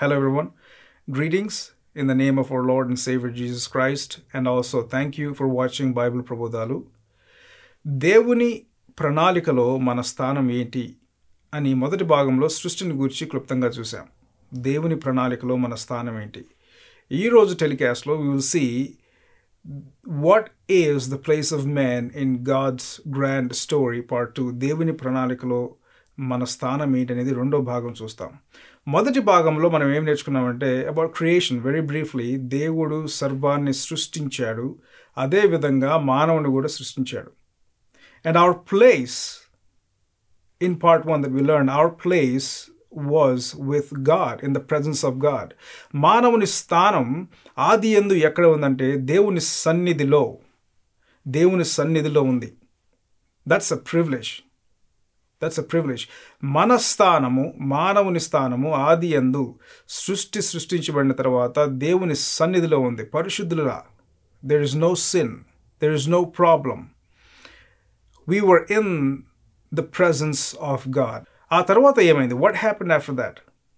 Hello, everyone. Greetings in the name of our Lord and Savior Jesus Christ, and also thank you for watching Bible ప్రబోధాలు దేవుని ప్రణాళికలో మన స్థానం ఏంటి అని మొదటి భాగంలో సృష్టిని గురించి క్లుప్తంగా చూసాం దేవుని ప్రణాళికలో మన స్థానం ఏంటి ఈరోజు టెలికాస్ట్లో we will see what is the place of man in God's grand story part two దేవుని ప్రణాళికలో మన స్థానం ఏంటనేది రెండో భాగం చూస్తాం మొదటి భాగంలో మనం ఏం నేర్చుకున్నామంటే అబౌట్ క్రియేషన్ వెరీ బ్రీఫ్లీ దేవుడు సర్వాన్ని సృష్టించాడు అదేవిధంగా మానవుని కూడా సృష్టించాడు and our place in part one that we learn our place was with God in the presence of God మానవుని స్థానం ఆది ఎందు ఎక్కడ ఉందంటే దేవుని సన్నిధిలో దేవుని సన్నిధిలో ఉంది that's a privilege that's a privilege మన స్థానము మానవుని స్థానము ఆది ఎందు సృష్టి సృష్టించబడిన తర్వాత దేవుని సన్నిధిలో ఉంది పరిశుద్ధులుగా there is no sin there is no problem we were in the presence of God ఆ తర్వాత ఏమైంది వాట్ హ్యాపెన్ ఆఫ్టర్ దాట్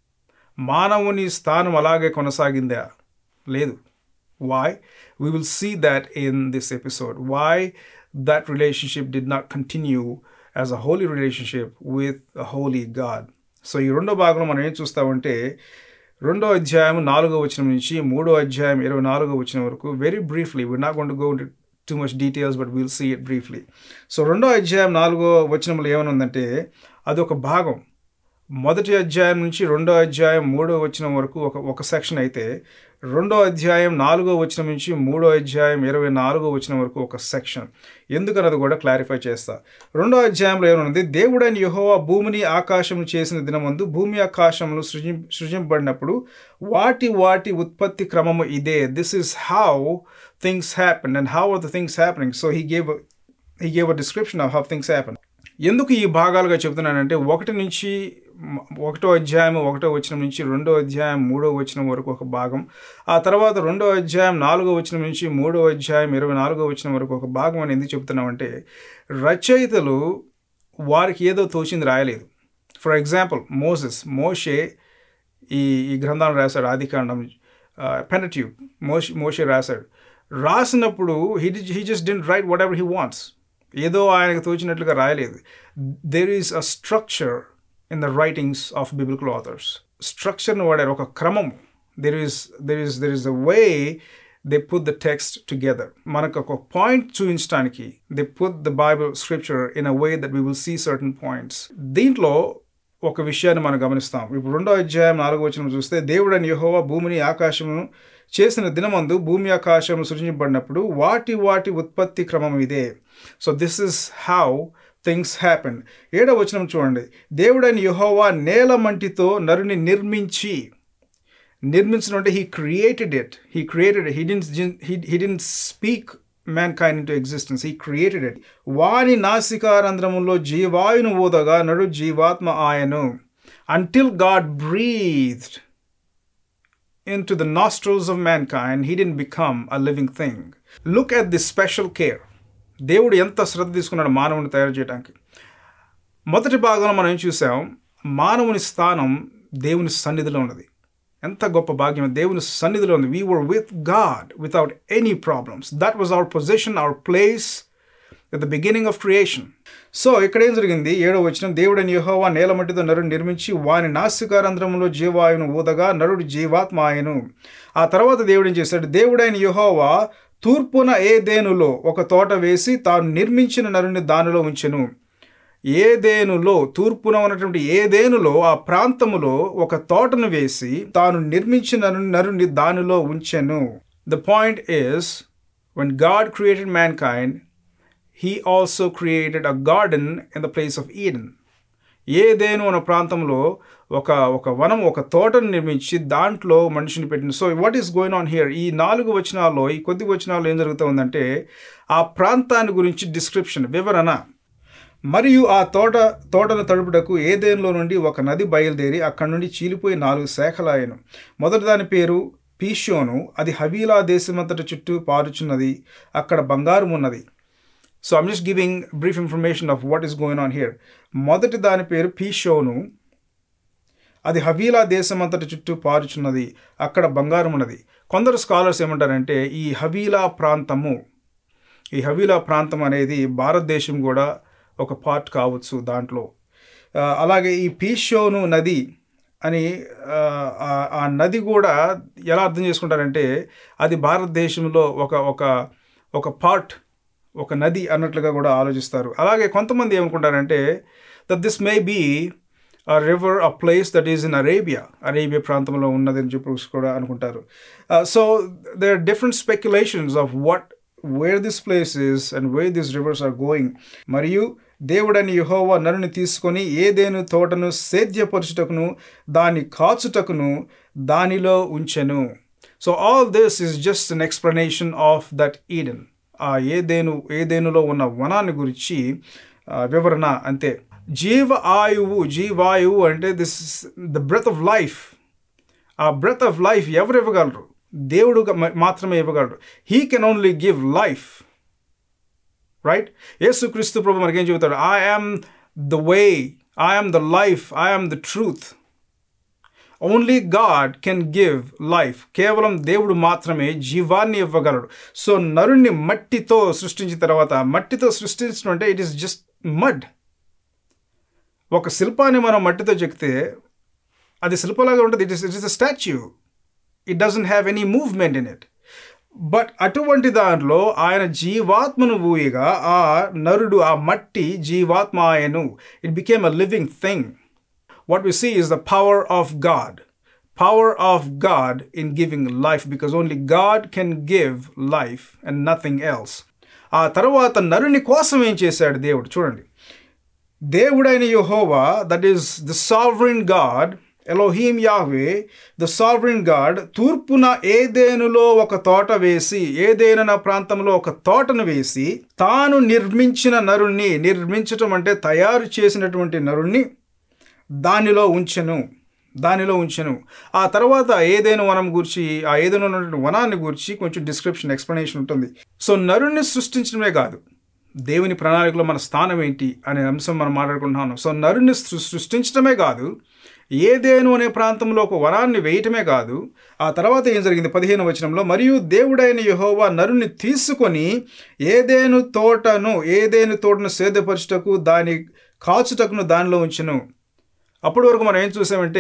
మానవుని స్థానం అలాగే కొనసాగిందా లేదు why we will see that in this episode why that relationship did not continue as a holy relationship with a holy God. So ఈ రెండో భాగంలో మనం ఏం చూస్తామంటే రెండో అధ్యాయం నాలుగో వచనం నుంచి మూడో అధ్యాయం ఇరవై నాలుగో వచ్చిన వరకు very briefly we're not gonna go too much details but will see it briefly so రెండో అధ్యాయం నాలుగో వచనంలో ఏమైనా ఉందంటే అది ఒక భాగం మొదటి అధ్యాయం నుంచి రెండో అధ్యాయం మూడో వచనం వరకు ఒక ఒక సెక్షన్ అయితే రెండో అధ్యాయం నాలుగో వచనం నుంచి మూడో అధ్యాయం ఇరవై నాలుగో వచనం వరకు ఒక సెక్షన్ ఎందుకన్నది కూడా క్లారిఫై చేస్తా రెండో అధ్యాయంలో ఏమనుంది దేవుడైన యహోవా భూమిని ఆకాశం చేసిన దినమందు భూమి ఆకాశములు సృజి సృజింపబడినప్పుడు వాటి వాటి ఉత్పత్తి క్రమము ఇదే this is how things happen and how are the things happening so he gave he gave a description of how things happen ఎందుకు ఈ భాగాలుగా చెప్తున్నానంటే ఒకటి నుంచి ఒకటో అధ్యాయం ఒకటో వచనం నుంచి రెండో అధ్యాయం మూడో వచనం వరకు ఒక భాగం ఆ తర్వాత రెండో అధ్యాయం నాలుగో వచనం నుంచి మూడో అధ్యాయం ఇరవై నాలుగో వచనం వరకు ఒక భాగం అని ఎందుకు చెప్తున్నామంటే రచయితలు వారికి ఏదో తోచింది రాయలేదు ఫర్ ఎగ్జాంపుల్ మోసెస్ మోషే ఈ ఈ గ్రంథాలను రాశాడు ఆదికాండం పెనట్యూ మోష్ మోషే రాశాడు రాసినప్పుడు he he just didn't write whatever he wants ఏదో ఆయనకు తోచినట్లుగా రాయలేదు there is a structure in the writings of biblical authors స్ట్రక్చర్ను వాడారు ఒక క్రమం there is there is there is the way they put the text together మనకు ఒక పాయింట్ చూపించడానికి they put the Bible scripture in a way that we will see certain points దీంట్లో ఒక విషయాన్ని మనం గమనిస్తాం ఇప్పుడు రెండో అధ్యాయం నాలుగో వచ్చిన చూస్తే దేవుడు అని యహోవా భూమిని ఆకాశమును చేసిన దినమందు భూమి ఆకాశం సృజించబడినప్పుడు వాటి వాటి ఉత్పత్తి క్రమం ఇదే so this is how things happen ఏడవ వచనం చూడండి దేవుడని యహోవా నేల మంటితో నరుని నిర్మించి నిర్మించడం అంటే he created it he created he did he did speak mankind into existence he created it వాని నాసికారంధ్రములో జీవాయును ఊదగా నడు జీవాత్మ ఆయను until God breathed into the nostrils of mankind, he didn't become a living thing. Look at this special care. దేవుడు ఎంత శ్రద్ధ తీసుకున్నాడు మానవుని తయారు చేయడానికి మొదటి భాగంలో మనం ఏం చూసాం మానవుని స్థానం దేవుని సన్నిధిలో ఉన్నది ఎంత గొప్ప భాగ్యం దేవుని సన్నిధిలో ఉంది we were with God without any problems that was our position our place at the beginning of creation so ఇక్కడ ఏం జరిగింది ఏడో వచ్చిన దేవుడని యహోవా నేలమట్టితో నరుడు నిర్మించి వాని నాసికారంధ్రంలో జీవాయును ఊదగా నరుడు జీవాత్మ ఆయను ఆ తర్వాత దేవుడు ఏం చేశాడు దేవుడైన యహోవా తూర్పున ఏ దేనులో ఒక తోట వేసి తాను నిర్మించిన నరుని దానిలో ఉంచెను ఏదేనులో తూర్పున ఉన్నటువంటి ఏదేనులో ఆ ప్రాంతములో ఒక తోటను వేసి తాను నిర్మించిన నరుని దానిలో ఉంచెను the point is when God created mankind he also created a garden in the place of Eden ఏదేను అన్న ప్రాంతంలో ఒక ఒక వనం ఒక తోటను నిర్మించి దాంట్లో మనిషిని పెట్టింది so what is going on here ఈ నాలుగు వచనాల్లో ఈ కొద్ది వచనాల్లో ఏం జరుగుతుందంటే ఆ ప్రాంతాన్ని గురించి డిస్క్రిప్షన్ వివరణ మరియు ఆ తోట తోటను తడుపుటకు ఏదేనులో నుండి ఒక నది బయలుదేరి అక్కడి నుండి చీలిపోయి నాలుగు శాఖలాయను మొదటి దాని పేరు పీషోను అది హవీలా దేశమంతటి చుట్టూ పారుచున్నది అక్కడ బంగారం ఉన్నది so I'm just giving brief information of what is going on here మొదటి దాని పేరు పీషోను అది హవీలా దేశం అంతటి చుట్టూ పారుచున్నది అక్కడ బంగారం ఉన్నది కొందరు స్కాలర్స్ ఏమంటారంటే ఈ హవీలా ప్రాంతము ఈ హవీలా ప్రాంతం అనేది భారతదేశం కూడా ఒక పార్ట్ కావచ్చు దాంట్లో ఆ, అలాగే ఈ పీషోను నది అని ఆ, ఆ- ఆ నది కూడా ఎలా అర్థం చేసుకుంటారంటే అది భారతదేశంలో ఒక ఒక ఒక పార్ట్ ఒక నది అన్నట్లుగా కూడా ఆలోచిస్తారు అలాగే కొంతమంది ఏమనుకుంటారంటే that this may be a river, a place that is in Arabia. Arabia ప్రాంతంలో ఉన్నదని చెప్పి కూడా అనుకుంటారు so there are different speculations of what where this place is and where these rivers are going మరియు దేవుడని యెహోవా నరుని తీసుకొని ఏదేను తోటను సేద్యపరచుటకును దాని కాచుటకును దానిలో ఉంచెను so all this is just an explanation of that Eden ఆ ఏదేను ఏదేనులో ఉన్న వనాన్ని గురించి ఆ, వివరణ అంతే జీవ ఆయువు జీవాయువు అంటే this the breath of life ఆ బ్రెత్ ఆఫ్ లైఫ్ ఎవరు ఇవ్వగలరు దేవుడు గ- మాత్రమే ఇవ్వగలరు he can only give life right యేసుక్రీస్తు ప్రభు మనకేం చెబుతాడు I am the way I am the life I am the truth only God can give life కేవలం దేవుడు మాత్రమే జీవాన్ని ఇవ్వగలడు సో నరుణ్ణి మట్టితో సృష్టించిన తర్వాత మట్టితో సృష్టించడం అంటే ఇట్ ఈస్ జస్ట్ మడ్ ఒక శిల్పాన్ని మనం మట్టితో చెక్కితే అది శిల్పలాగా ఉంటుంది it is it is a statue it doesn't have any movement in it but అటువంటి దాంట్లో ఆయన జీవాత్మను ఊయగా ఆ నరుడు ఆ మట్టి జీవాత్మ ఆయను it became a living thing what we see is the power of God. Power of God in giving life because only God can give life and nothing else. ఆ తర్వాత నరుని కోసం ఏం చేశాడు దేవుడు చూడండి దేవుడైన యెహోవా that is the sovereign God Elohim Yahweh the sovereign God తూర్పున ఏదేనులో ఒక తోట వేసి ఏదేనన ప్రాంతంలో ఒక తోటను వేసి తాను నిర్మించిన నరుణ్ణి నిర్మించటం అంటే తయారు చేసినటువంటి నరుణ్ణి దానిలో ఉంచెను దానిలో ఉంచెను ఆ తర్వాత ఏదైనా వనం గురించి ఆ ఏదైనా ఉన్నటువంటి వనాన్ని గురించి కొంచెం డిస్క్రిప్షన్ ఎక్స్ప్లెనేషన్ ఉంటుంది సో నరుణ్ణి సృష్టించడమే కాదు దేవుని ప్రణాళికలో మన స్థానం ఏంటి అనే అంశం మనం మాట్లాడుకుంటున్నాను సో నరుణ్ణి సృ- సృష్టించడమే కాదు ఏదేను అనే ప్రాంతంలో ఒక వనాన్ని వేయటమే కాదు ఆ తర్వాత ఏం జరిగింది పదిహేను వచనంలో మరియు దేవుడైన యెహోవా నరుని తీసుకొని ఏదేను తోటను ఏదేను తోటను సేదపరచుటకు దాని కాచుటకును దానిలో ఉంచెను అప్పటి వరకు మనం ఏం చూసామంటే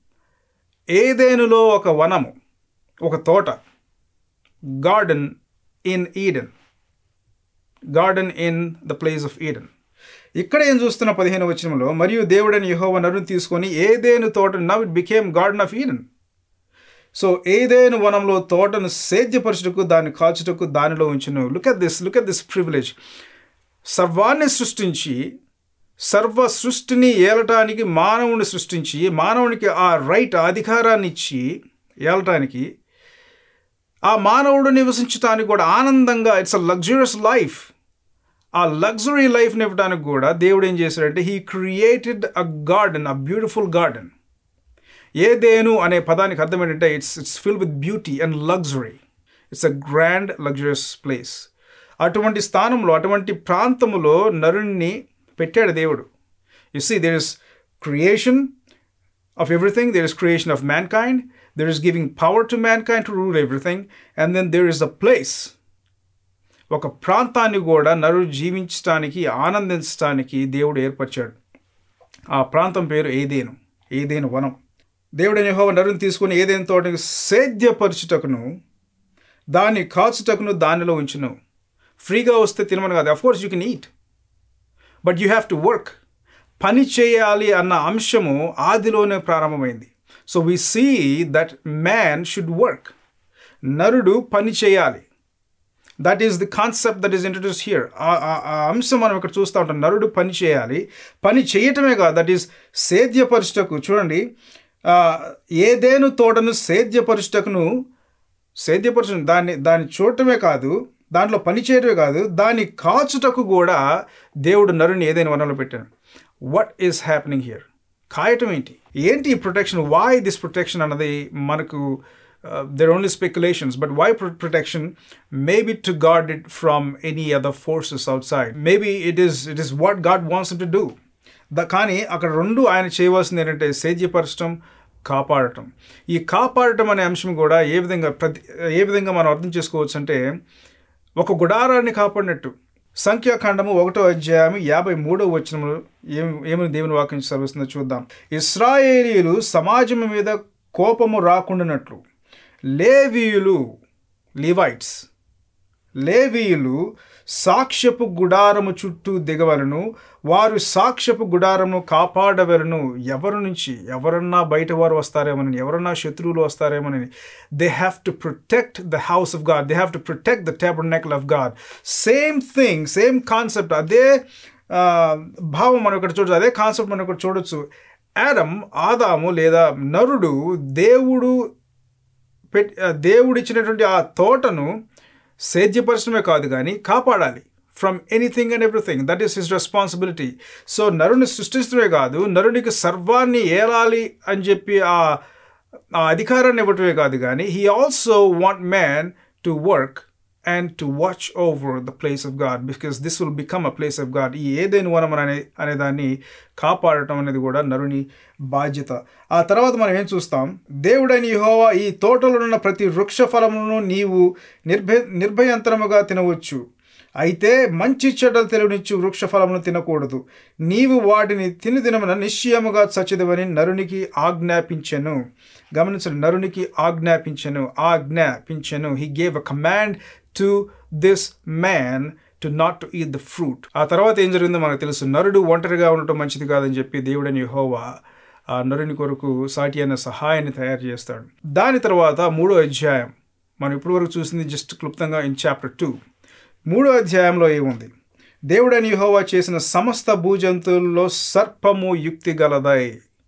ఏదేనులో ఒక వనము ఒక తోట garden in Eden garden in the place of Eden ఇక్కడ ఏం చూస్తున్న పదిహేను వచనంలో మరియు దేవుడని యెహోవా నరుని తీసుకొని ఏదేను తోట now it became garden of Eden so ఏదేను వనంలో తోటను సేద్యపరచుటకు దాన్ని కాచుటకు దానిలో ఉంచును look at this look at this privilege సర్వాన్ని సృష్టించి సర్వ సృష్టిని ఏలటానికి మానవుని సృష్టించి మానవునికి ఆ రైట్ అధికారాన్ని ఇచ్చి ఏలటానికి ఆ మానవుడు నివసించటానికి కూడా ఆనందంగా ఇట్స్ అ లగ్జరియస్ లైఫ్ ఆ లగ్జరీ లైఫ్ని ఇవ్వడానికి కూడా దేవుడు ఏం చేశాడంటే he created a garden a beautiful garden ఏదేను అనే పదానికి అర్థం ఏంటంటే it's it's fill with beauty and luxury it's a grand luxurious place అటువంటి స్థానంలో అటువంటి ప్రాంతములో నరుణ్ణి పెట్టాడు దేవుడు you see there is creation of everything. There is creation of mankind. There is giving power to mankind to rule everything. And then there is a place. ఒక ప్రాంతాన్ని కూడా నరుడు జీవించటానికి ఆనందించటానికి దేవుడు ఏర్పరిచాడు ఆ ప్రాంతం పేరు ఏదేను ఏదేను వనం దేవుడు యెహోవా నరుని తీసుకుని ఏదేను తోటకి సేద్యపరచుటకును దాన్ని కాచుటకును దానిలో ఉంచును ఫ్రీగా వస్తే తినమని కాదు of course you can eat but you have to work పని చేయాలి అన్న అంశము ఆదిలోనే ప్రారంభమైంది so we see that man should work నరుడు పని చేయాలి that is the concept that is introduce here ఆ అంశం మనం ఇక్కడ చూస్తూ ఉంటాం నరుడు పని చేయాలి పని చేయటమే కాదు దట్ ఈస్ సేద్యపరుచుటకు చూడండి ఆ, ఏదేను తోటను సేద్యపరుచుటకును సేద్యపరచడం దాన్ని దాన్ని చూడటమే కాదు దాంట్లో పని చేయటమే కాదు దాన్ని కాచుటకు కూడా దేవుడు నరుని ఏదైనా వనంలో పెట్టాడు వాట్ ఈస్ హ్యాపెనింగ్ హియర్ కాయటం ఏంటి ఏంటి ఈ ప్రొటెక్షన్ వై దిస్ ప్రొటెక్షన్ అన్నది మనకు there only speculations but why protection maybe to God it from any other forces outside maybe it is it is what God wants to do the కానీ అక్కడ రెండు ఆయన చేయవలసింది ఏంటంటే సేద్యపరచడం కాపాడటం ఈ కాపాడటం అనే అంశం కూడా ఏ విధంగా ప్రతి ఏ విధంగా మనం అర్థం చేసుకోవచ్చు అంటే ఒక గుడారాన్ని కాపాడినట్టు సంఖ్యాకాండము ఒకటో అధ్యాయం యాభై మూడో వచనములు ఏమి ఏమని దేవుని వాక్యం చదివిస్తుందో చూద్దాం ఇస్రాయేలీలు సమాజం మీద కోపము రాకుండానట్లు లేవీయులు లివైట్స్ లేవీయులు సాక్ష్యపు గుడారము చుట్టూ దిగవలను వారు సాక్ష్యపు గుడారము కాపాడవలను ఎవరి నుంచి ఎవరన్నా బయట వారు వస్తారేమోనని ఎవరన్నా శత్రువులు వస్తారేమోనని they have to protect the house of God they have to protect the tabernacle of God same thing same concept అదే ఆ, భావం మనం ఇక్కడ చూడొచ్చు అదే కాన్సెప్ట్ మనం ఇక్కడ చూడొచ్చు యాడమ్ ఆదాము లేదా నరుడు దేవుడు పెట్ దేవుడు ఇచ్చినటువంటి ఆ తోటను సేద్యపరచడమే కాదు కానీ కాపాడాలి from anything and everything that is his responsibility so నరుని సృష్టించడమే కాదు నరునికి సర్వాన్ని ఏలాలి అని చెప్పి ఆ ఆ అధికారాన్ని ఇవ్వటమే కాదు కానీ he also want man to work and to watch over the place of God because this will become a place of God ఈ ఏదైనా వనం అనే అనే దాన్ని కాపాడటం అనేది కూడా నరుని బాధ్యత ఆ తర్వాత మనం ఏం చూస్తాం దేవుడైన యెహోవా ఈ తోటలో ఉన్న ప్రతి వృక్ష ఫలములను నీవు నిర్భయ నిర్భయంతరముగా తినవచ్చు అయితే మంచి చెడ్డలు తెలియనిచ్చు వృక్ష ఫలమును తినకూడదు నీవు వాటిని తిని దినమున నిశ్చయముగా చచ్చిదవని నరునికి ఆజ్ఞాపించెను గమనించండి నరునికి ఆజ్ఞాపించెను ఆజ్ఞాపించెను he gave a command to this man to not to eat the fruit ఆ తర్వాత ఏం జరిగిందో మనకు తెలుసు నరుడు ఒంటరిగా ఉండటం మంచిది కాదని చెప్పి దేవుడని యెహోవా ఆ నరుని కొరకు సాటి అనే సహాయాన్ని తయారు చేస్తాడు దాని తర్వాత మూడో అధ్యాయం మనం ఇప్పటివరకు చూసింది జస్ట్ క్లుప్తంగా ఇన్ చాప్టర్ టూ మూడో అధ్యాయంలో ఏముంది దేవుడని యెహోవా చేసిన సమస్త భూజంతువుల్లో సర్పము యుక్తి గలదై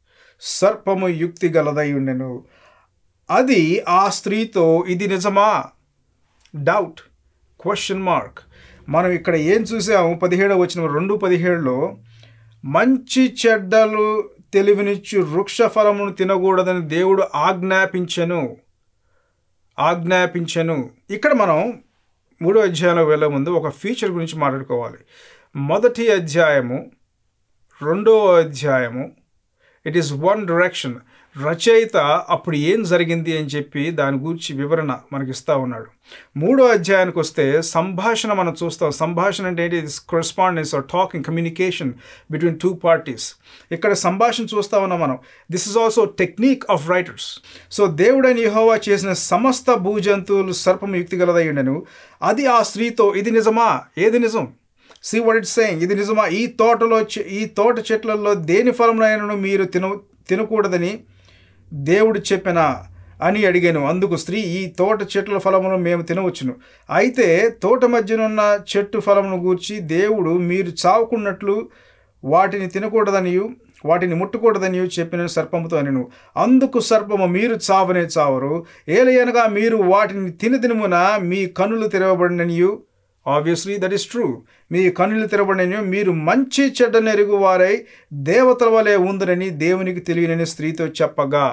సర్పము యుక్తి గలదై ఉండెను అది ఆ స్త్రీతో ఇది నిజమా డౌట్ క్వశ్చన్ మార్క్ మనం ఇక్కడ ఏం చూసాము పదిహేడవ వచ్చిన రెండు పదిహేడులో మంచి చెడ్డలు తెలివినిచ్చు వృక్ష ఫలమును తినకూడదని దేవుడు ఆజ్ఞాపించెను ఆజ్ఞాపించెను ఇక్కడ మనం మూడో అధ్యాయంలో వెళ్ళే ముందు ఒక ఫీచర్ గురించి మాట్లాడుకోవాలి మొదటి అధ్యాయము రెండో అధ్యాయము ఇట్ ఈస్ వన్ డైరెక్షన్ రచయిత అప్పుడు ఏం జరిగింది అని చెప్పి దాని గురించి వివరణ మనకి ఇస్తా ఉన్నాడు మూడో అధ్యాయానికి వస్తే సంభాషణ మనం చూస్తాం సంభాషణ అంటే ఏంటి correspondence or talking communication between two parties ఇక్కడ సంభాషణ చూస్తా ఉన్నాం మనం this is also technique of writers so దేవుడని యెహోవా చేసిన సమస్త భూజంతువులు సర్పం యుక్తి గలదయ్యుండెను అది ఆ స్త్రీతో ఇది నిజమా ఏది నిజం సి వాట్ ఇట్ సేయింగ్ ఇది నిజమా ఈ తోటలో చె- ఈ తోట చెట్లలో దేని ఫలమునైనను మీరు తిన తినకూడదని దేవుడు చెప్పిన అని అడిగాను అందుకు స్త్రీ ఈ తోట చెట్ల ఫలమును మేము తినవచ్చును అయితే తోట మధ్యనున్న చెట్టు ఫలమును గూర్చి దేవుడు మీరు చావుకున్నట్లు వాటిని తినకూడదనియు వాటిని ముట్టకూడదనియు చెప్పిన సర్పముతో అనెను అందుకు సర్పము మీరు చావనే చావరు ఏలయనగా మీరు వాటిని తిని దినమున మీ కన్నులు తెరవబడిననియు ఆబ్వియస్లీ దట్ ఈస్ ట్రూ మీ కన్నులు తెరవబడిన మీరు మంచి చెడ్డ నెరుగు వారై దేవతల వలె ఉందరని దేవునికి తెలియనని స్త్రీతో చెప్పగా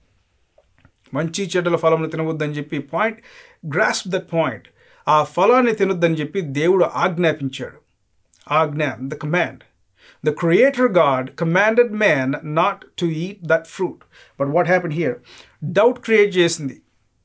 మంచి చెడ్డల ఫలమును తినవద్దని చెప్పి పాయింట్ గ్రాస్ప్ దట్ పాయింట్ ఆ ఫలాన్ని తినొద్దని చెప్పి దేవుడు ఆజ్ఞాపించాడు ఆజ్ఞ the command the creator God commanded man not to eat that fruit but what happen here doubt create చేసింది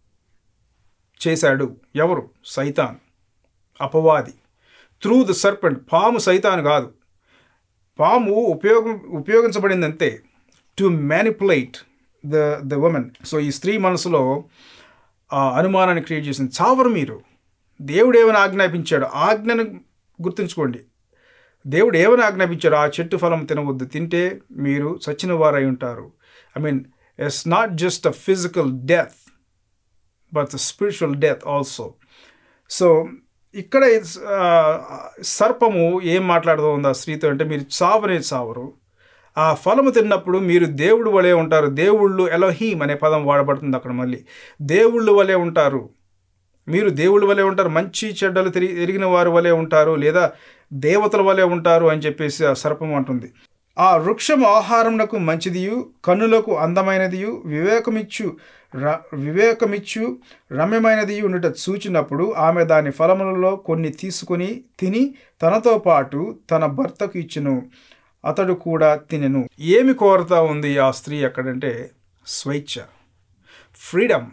చేశాడు ఎవరు సైతాన్ అపవాది త్రూ ద సర్పెంట్ పాము సైతాన్ కాదు పాము ఉపయోగం ఉపయోగించబడిందంతే to manipulate the the woman so ఈ స్త్రీ మనసులో ఆ అనుమానాన్ని క్రియేట్ చేసింది చావరు మీరు దేవుడు ఏమని ఆజ్ఞాపించాడు ఆజ్ఞను గుర్తుంచుకోండి దేవుడు ఏమని ఆజ్ఞాపించాడు ఆ చెట్టు ఫలం తినవద్దు తింటే మీరు చచ్చిన వారై ఉంటారు I mean it's not just a physical death but spiritual death also so ఇక్కడ it's, ఆ, సర్పము ఏం మాట్లాడుతూ ఉంది ఆ స్త్రీతో అంటే మీరు చావనే చావరు ఆ ఫలము తిన్నప్పుడు మీరు దేవుడు వలె ఉంటారు దేవుళ్ళు ఎలోహీమ్ అనే పదం వాడబడుతుంది అక్కడ మళ్ళీ దేవుళ్ళు వలె ఉంటారు మీరు దేవుళ్ళ వలె ఉంటారు మంచి చెడ్డలు తిరిగి ఎరిగిన వారి వలె ఉంటారు లేదా దేవతల వలె ఉంటారు అని చెప్పేసి ఆ సర్పం అంటుంది ఆ వృక్షం ఆహారమునకు మంచిదియు కన్నులకు అందమైనదియు వివేకమిచ్చు ర వివేకమిచ్చు రమ్యమైనదియు ఉండుట చూచినప్పుడు ఆమె దాని ఫలములలో కొన్ని తీసుకొని తిని తనతో పాటు తన భర్తకు ఇచ్చును అతడు కూడా తినెను ఏమి కోరతా ఉంది ఆ స్త్రీ అక్కడంటే స్వేచ్ఛ freedom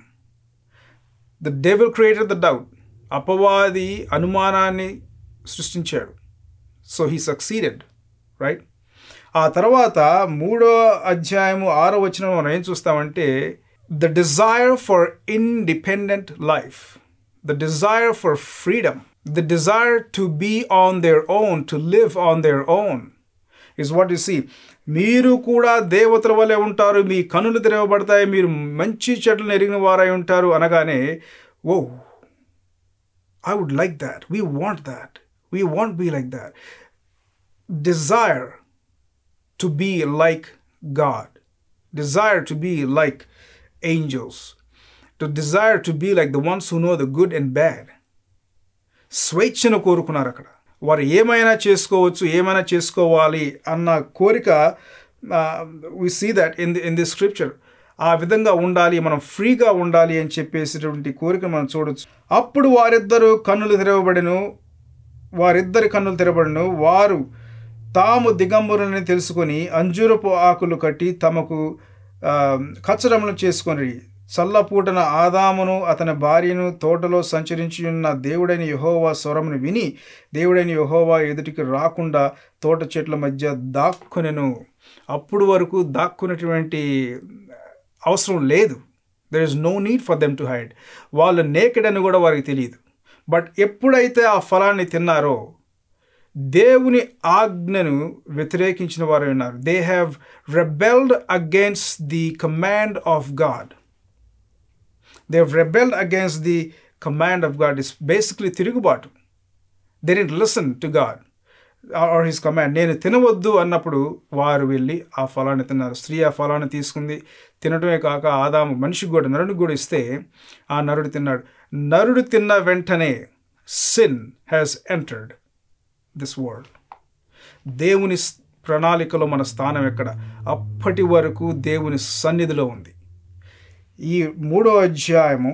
the devil created the doubt అపవాది అనుమానాన్ని సృష్టించాడు సో హీ సక్సీడెడ్ రైట్ ఆ తర్వాత మూడో అధ్యాయము ఆరో వచ్చిన మనం ఏం చూస్తామంటే the desire for independent life the desire for freedom the desire to be on their own to live on their own is what you see మీరు కూడా దేవతల వలె ఉంటారు మీ కనులు తెరవబడతాయి మీరు మంచి చెట్లను ఎరిగిన వారై ఉంటారు అనగానే oh I would like that we want that we want be like that desire to be like God desire to be like angels to desire to be like the ones who know the good and bad స్వేచ్ఛను కోరుకున్నారు అక్కడ వారు ఏమైనా చేసుకోవచ్చు ఏమైనా చేసుకోవాలి అన్న కోరిక we see that in the in the scripture ఆ విధంగా ఉండాలి మనం ఫ్రీగా ఉండాలి అని చెప్పేసినటువంటి కోరిక మనం చూడొచ్చు అప్పుడు వారిద్దరు కన్నులు తెరవబడిను వారిద్దరి కన్నులు తెరబడిను వారు తాము దిగంబరులని తెలుసుకొని అంజూరపు ఆకులు కట్టి తమకు కచ్చరములు చేసుకొని చల్లపూటన ఆదామును అతని భార్యను తోటలో సంచరించి ఉన్న దేవుడైన యహోవా స్వరమును విని దేవుడైన యహోవా ఎదుటికి రాకుండా తోట చెట్ల మధ్య దాక్కునెను అప్పుడు వరకు దాక్కున్నటువంటి అవసరం లేదు there is no need for them to hide వాళ్ళు నేకెడ్ అని కూడా వారికి తెలియదు బట్ ఎప్పుడైతే ఆ ఫలాన్ని తిన్నారో దేవుని ఆజ్ఞను వ్యతిరేకించిన వారు ఉన్నారు they have rebelled against the command of God they have rebelled against the command of God is basically తిరుగుబాటు they didn't listen to God or his command నేను తినవద్దు అన్నప్పుడు వారు వెళ్ళి ఆ ఫలాన్ని తిన్నారు స్త్రీ ఆ ఫలాన్ని తీసుకుంది తినడమే కాక ఆదాము మనిషికి కూడా నరుడికి కూడా ఇస్తే ఆ నరుడు తిన్నాడు నరుడు తిన్న వెంటనే sin has entered this world దేవుని ప్రణాళికలో మన స్థానం ఎక్కడ అప్పటి వరకు దేవుని సన్నిధిలో ఉంది ఈ మూడో అధ్యాయము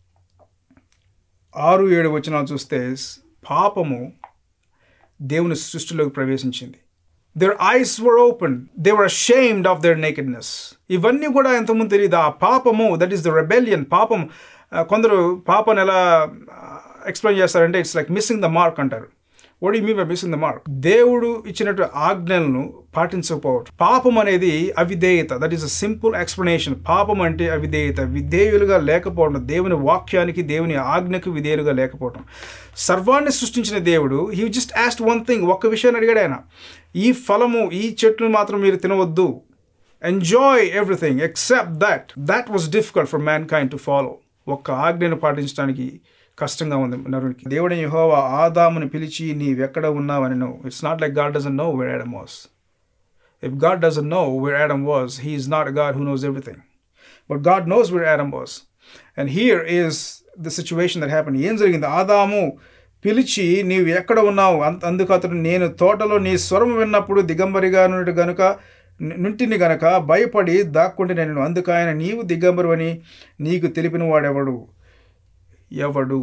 ఆరు ఏడు వచనాలు చూస్తే పాపము దేవుని సృష్టిలోకి ప్రవేశించింది their eyes were open they were shamed of their nakedness ఇవన్నీ కూడా ఎంతమంది తెలియదు ఆ పాపము దట్ ఈస్ ద రెబెలియన్ పాపం కొందరు పాపను ఎలా ఎక్స్ప్లెయిన్ చేస్తారంటే it's like missing the mark అంటారు what you mean by missing the mark దేవుడు ఇచ్చినట్టు ఆజ్ఞలను పాటించకపోవడం పాపం అనేది అవిధేయత that is a simple explanation పాపం అంటే అవిధేయత విధేయులుగా లేకపోవడం దేవుని వాక్యానికి దేవుని ఆజ్ఞకు విధేయులుగా లేకపోవడం సర్వాన్ని సృష్టించిన దేవుడు he just asked one thing ఒక్క విషయాన్ని అడిగాడు ఆయన ఈ ఫలము ఈ చెట్టును మాత్రం మీరు తినవద్దు enjoy everything except that that was difficult for mankind to follow ఒక్క ఆజ్ఞను పాటించడానికి కష్టంగా ఉంది నరునికి దేవుని యహోవా ఆదాముని పిలిచి నీవెక్కడ ఉన్నావని no it's not like God doesn't know where Adam was if God doesn't know where Adam was he is not God who knows everything but God knows where Adam was and here is the situation that happen ఏం జరిగింది ఆదాము పిలిచి నీవు ఎక్కడ ఉన్నావు అందుకు అతడు నేను తోటలో నీ స్వరం విన్నప్పుడు దిగంబరిగా నుండి గనుక నుంటిని గనక భయపడి దాక్కుంటే నేను అందుకు ఆయన నీవు దిగంబరు అని నీకు తెలిపిన వాడెవడు ఎవడు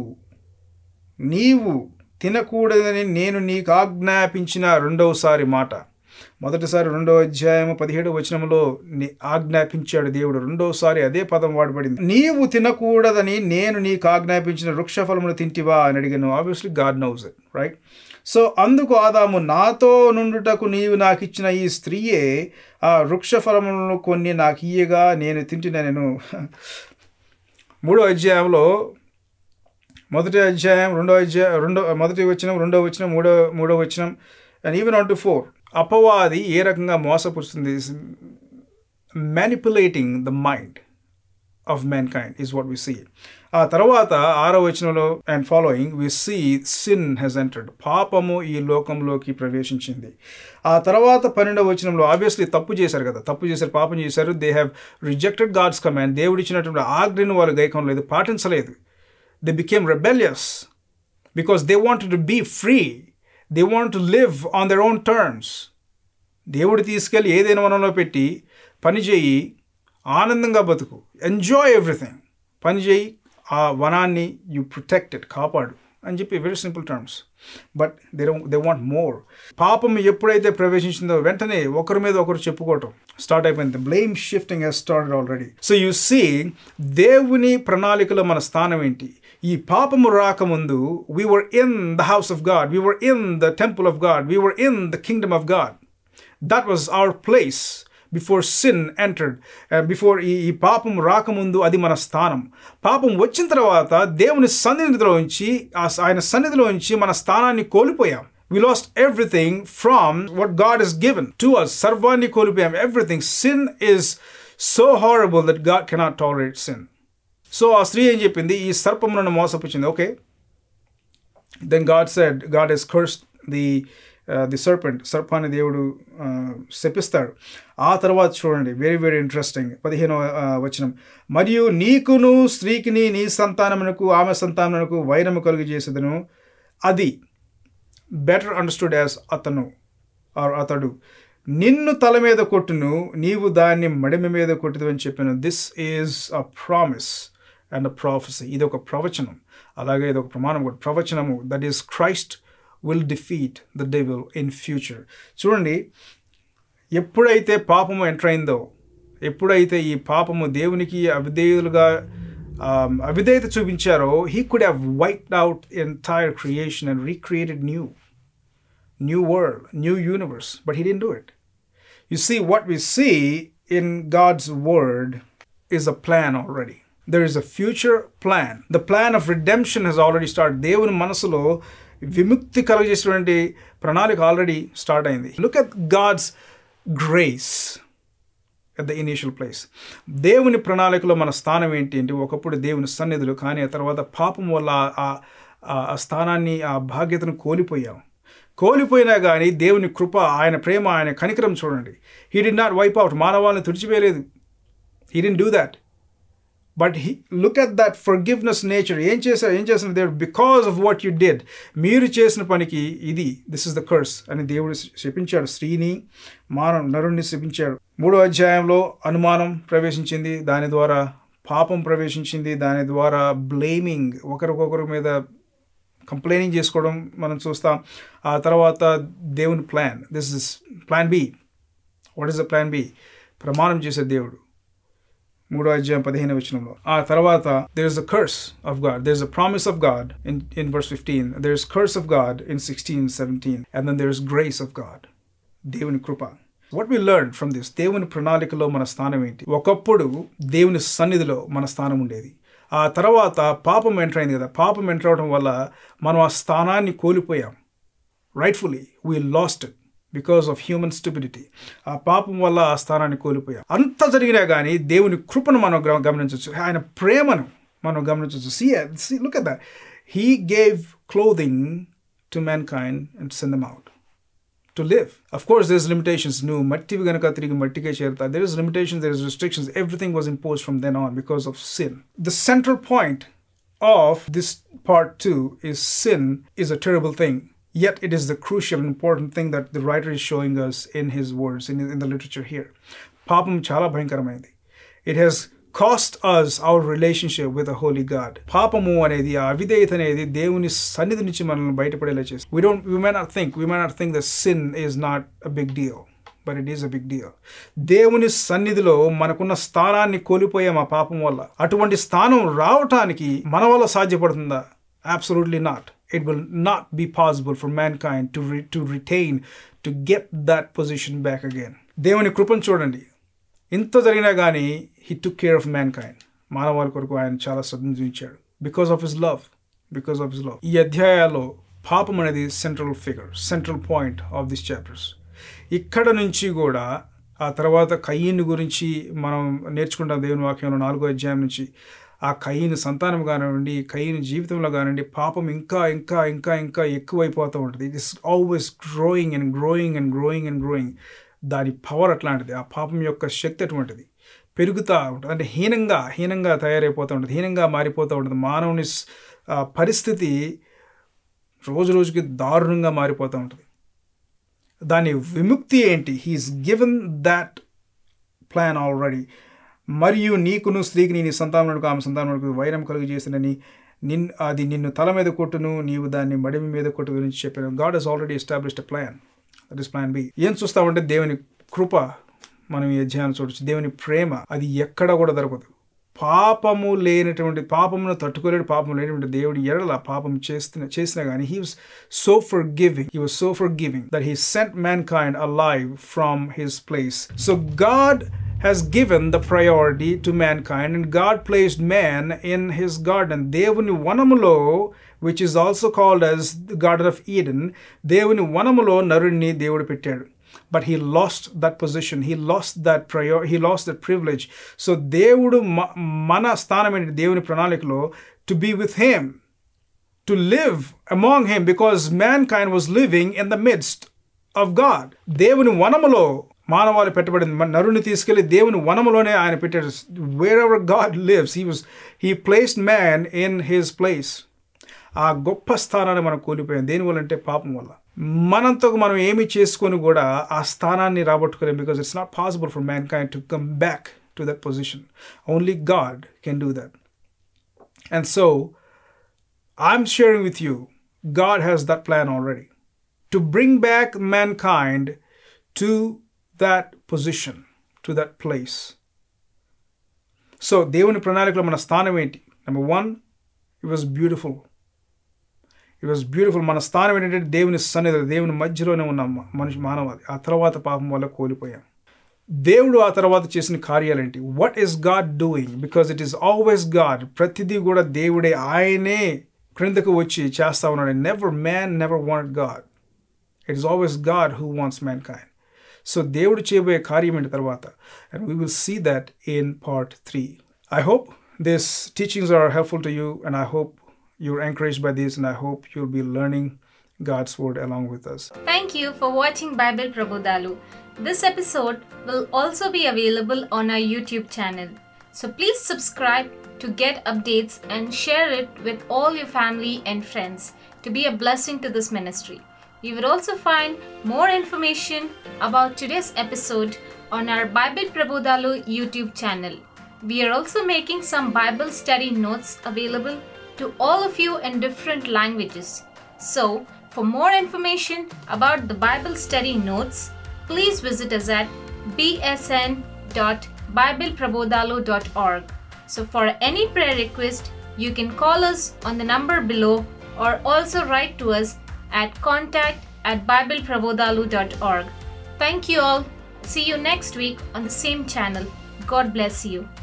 నీవు తినకూడదని నేను నీకు ఆజ్ఞాపించిన రెండవసారి మాట మొదటిసారి రెండవ అధ్యాయము పదిహేడు వచనంలో ఆజ్ఞాపించాడు దేవుడు రెండోసారి అదే పదం వాడబడింది నీవు తినకూడదని నేను నీకు ఆజ్ఞాపించిన వృక్ష ఫలమును తింటివా అని అడిగాను obviously God knows it right so అందుకు ఆదాము నాతో నుండుటకు నీవు నాకు ఇచ్చిన ఈ స్త్రీయే ఆ వృక్ష ఫలములను కొన్ని నాకు ఇయ్యగా నేను తింటిన నేను మూడో అధ్యాయంలో మొదటి అధ్యాయం రెండో అధ్యాయం రెండో మొదటి వచ్చినం రెండో వచ్చినం మూడో మూడో వచ్చినం and even on to four అపవాది ఏ రకంగా మోసపరుస్తుంది manipulating the mind of mankind is what we see ఆ తర్వాత ఆరో వచనంలో and following we see sin has entered పాపము ఈ లోకంలోకి ప్రవేశించింది ఆ తర్వాత పన్నెండవ వచనంలో ఆబ్వియస్లీ తప్పు చేశారు కదా తప్పు చేశారు పాపం చేశారు they have rejected God's command దేవుడు ఇచ్చినటువంటి ఆజ్ఞను వాళ్ళు గైకం లేదు పాటించలేదు they became rebellious because they want to be free they want to live on their own terms దేవుడు తీసుకెళ్ళి ఏదైనా వనంలో పెట్టి పని చేయి ఆనందంగా బతుకు ఎంజాయ్ ఎవ్రీథింగ్ పని చేయి ఆ వనాన్ని యు ప్రొటెక్ట్ ఇట్ కాపాడు అని చెప్పి very simple terms but they they want more పాపం ఎప్పుడైతే ప్రవేశించిందో వెంటనే ఒకరి మీద ఒకరు చెప్పుకోవటం స్టార్ట్ అయిపోయింది blame shifting has started already so you see దేవుని ప్రణాళికలో మన స్థానం ఏంటి ఈ పాపము రాకముందు we were in the house of God we were in the temple of God we were in the kingdom of God that was our place before sin entered before ఈ ఈ పాపం రాకముందు అది మన స్థానం పాపం వచ్చిన తర్వాత దేవుని సన్నిధిలోంచి ఆ ఆయన సన్నిధిలోంచి మన స్థానాన్ని కోల్పోయాం we lost everything from what God is given to us సర్వాన్ని కోల్పోయాం everything sin is so horrible that God cannot tolerate sin so ఆ స్త్రీ ఏం చెప్పింది ఈ సర్పం నన్ను మోసపుచ్చింది okay then God said God is curse the the serpent సర్పాన్ని దేవుడు శపిస్తాడు ఆ తర్వాత చూడండి వెరీ వెరీ ఇంట్రెస్టింగ్ పదిహేనో వచనం మరియు నీకును స్త్రీకిని నీ సంతానమునకు ఆమె సంతానమునకు వైరము కలుగు చేసేదను అది బెటర్ అండర్స్టూడ్ యాజ్ అతను ఆర్ అతడు నిన్ను తల మీద కొట్టును నీవు దాన్ని మడిమ మీద కొట్టుదు అని చెప్పాను this is a promise and a prophecy ఇది ఒక ప్రవచనం అలాగే ఇది ఒక ప్రమాణం కూడా ప్రవచనము that is Christ will defeat the devil in future చూడండి ఎప్పుడైతే పాపము ఎంటర్ అయిందో ఎప్పుడైతే ఈ పాపము దేవునికి అవిధేయులుగా అవిధేయత చూపించారో he could have wiped out entire creation and recreated new new world new universe but he didn't do it you see what we see in God's word is a plan already there is a future plan the plan of redemption has already start దేవుని మనసులో విముక్తి కలుగజేసినటువంటి ప్రణాళిక already start అయింది look at God's grace at the initial place దేవుని ప్రణాళికలో మన స్థానం ఏంటి అంటే ఒకప్పుడు దేవుని సన్నిధులు కానీ ఆ తర్వాత పాపం వల్ల ఆ స్థానాన్ని ఆ బాధ్యతను కోల్పోయాం కోల్పోయినా కానీ దేవుని కృప ఆయన ప్రేమ ఆయన కనికరం చూడండి he did not wipe out మానవాళ్ళని తుడిచివేయలేదు he did do that but he look at that forgiveness nature ఏం చేశారు ఏం చేసిన దేవుడు because of what you did మీరు చేసిన పనికి ఇది దిస్ ఇస్ ద కర్స్ అని దేవుడు శపించాడు స్త్రీని మానవ నరుణ్ణి శపించాడు మూడో అధ్యాయంలో అనుమానం ప్రవేశించింది దాని ద్వారా పాపం ప్రవేశించింది దాని ద్వారా బ్లేమింగ్ ఒకరికొకరి మీద కంప్లైనింగ్ చేసుకోవడం మనం చూస్తాం ఆ తర్వాత దేవుని plan this is plan B what is the plan B ప్రమాణం చేసే దేవుడు మూడో అధ్యాయం పదిహేను వచనంలో ఆ తర్వాత there is a curse of God there is a promise of God in in verse fifteen there is curse of God in sixteen seventeen and then there is grace of God దేవుని కృప what we learn from this దేవుని ప్రణాళికలో మన స్థానం ఏంటి ఒకప్పుడు దేవుని సన్నిధిలో మన స్థానం ఉండేది ఆ తర్వాత పాపం ఎంటర్ అయింది కదా పాపం ఎంటర్ అవడం వల్ల మనం ఆ స్థానాన్ని కోల్పోయాం rightfully we lost it because of human stability ఆ పాపం వల్ల ఆ స్థానాన్ని కోల్పోయాం అంత జరిగినా కానీ దేవుని కృపను మనం గమనించవచ్చు ఆయన ప్రేమను మనం గమనించవచ్చు see see look at that he gave clothing to mankind and send them out to live of course there is limitations నువ్వు మట్టివి కనుక తిరిగి మట్టికే చేరుతా there is limitations there is restrictions everything was impose from then on because of sin the central point of this part two is sin is a terrible thing Yet it is the crucial, important thing that the writer is showing us in his words, in, in the literature here. Papam chala bhayankaramaindi. It has cost us our relationship with the holy God. పాపము అనేది ఆ అవిధేయత అనేది దేవుని సన్నిధి నుంచి మనల్ని బయటపడేలా చేస్తుంది we don't we may not think we may not think that sin is not a big deal but it is a big deal దేవుని సన్నిధిలో మనకున్న స్థానాన్ని కోల్పోయాం ఆ పాపం వల్ల అటువంటి స్థానం రావటానికి మన వల్ల సాధ్యపడుతుందా absolutely not it will not be possible for mankind to, re- to retain, to get that position back again. దేవుని కృపను చూడండి ఇంత జరిగినా కానీ he took care of mankind మానవాళి కొరకు ఆయన చాలా శ్రద్ధ చూపించాడు because of his love because of his love ఈ అధ్యాయాల్లో పాపం అనేది central figure central point of this chapters ఇక్కడ నుంచి కూడా ఆ తర్వాత కయ్యిని గురించి మనం నేర్చుకుంటాం దేవుని వాక్యంలో నాలుగో అధ్యాయం నుంచి ఆ కయ్యిని సంతానం కానివ్వండి కయ్యిని జీవితంలో కానివ్వండి పాపం ఇంకా ఇంకా ఇంకా ఇంకా ఎక్కువైపోతూ ఉంటుంది it is always growing and growing and growing and growing దాని పవర్ అట్లాంటిది ఆ పాపం యొక్క శక్తి అటువంటిది పెరుగుతూ ఉంటుంది అంటే హీనంగా హీనంగా తయారైపోతూ ఉంటుంది హీనంగా మారిపోతూ ఉంటుంది మానవుని పరిస్థితి రోజు రోజుకి దారుణంగా మారిపోతూ ఉంటుంది దాని విముక్తి ఏంటి he is given that plan already మరియు నీకును స్త్రీకి నీ సంతానములకు ఆమె సంతానములకు వైరం కలుగు చేసినని నిన్ అది నిన్ను తల మీద కొట్టును నీవు దాన్ని మడిమి మీద కొట్టు గురించి చెప్పాను God has already established plan that is plan B ఏం చూస్తామంటే దేవుని కృప మనం ఈ అధ్యాయం చూడొచ్చు దేవుని ప్రేమ అది ఎక్కడ కూడా దొరకదు పాపము లేనటువంటి పాపమును తట్టుకోలేడు పాపం లేనటువంటి దేవుడి ఎడల పాపం చేస్తున్న చేసినా కానీ he was so forgiving he was so forgiving that he sent mankind alive from his place so God has given the priority to mankind and God placed man in his garden. దేవుని వనములో which is also called as the Garden of Eden, దేవుని వనములో నరుణ్ణి దేవుడు పెట్టాడు but he lost that position he lost that prior he lost that privilege so దేవుడు మ- మన స్థానం ఏంటి దేవుని ప్రణాళికలో to be with him to live among him because mankind was living in the midst of God. దేవుని వనములో మానవాళి పెట్టబడింది మన నరుని తీసుకెళ్లి దేవుని వనములోనే ఆయన పెట్టాడు wherever God lives he was he placed man in his place ఆ గొప్ప స్థానాన్ని మనం కోల్పోయాం దేనివల్ల అంటే పాపం వల్ల మనంతో మనం ఏమి చేసుకొని కూడా ఆ స్థానాన్ని రాబట్టుకోలేం because it's not possible for mankind to come back to that position only God can do that and so I'm sharing with you, God has that plan already to bring back mankind to that position, to that place. So దేవుని ప్రణాళికలో మన స్థానం ఏంటి number one it was beautiful it was beautiful మన స్థానం ఏంటంటే దేవుని సన్నిధి దేవుని మధ్యలోనే ఉన్నాం మనిషి మానవాది ఆ తర్వాత పాపం వల్ల కోల్పోయాం దేవుడు ఆ తర్వాత చేసిన కార్యాలేంటి what is God doing because it is always God ప్రతిదీ కూడా దేవుడే ఆయనే క్రిందకు వచ్చి చేస్తా ఉన్నాడు never man never want God it is always God who wants mankind so దేవుడు చేయబోయే కార్యం ఏంటి తర్వాత and we will see that in part three I hope this teachings are helpful to you and I hope you're encouraged by this and i hope you'll be learning god's word along with us Thank you for watching Bible Prabodhalu. This episode will also be available on our YouTube channel. So please subscribe to get updates and share it with all your family and friends to be a blessing to this ministry. You will also find more information about today's episode on our Bible Prabodhalu YouTube channel. We are also making some Bible study notes available to all of you in different languages. So, for more information about the Bible study notes, please visit us at bsn.bibleprabodalo.org. So, for any prayer request, you can call us on the number below or also write to us at contact at bibleprabodalo.org. Thank you all. See you next week on the same channel. God bless you.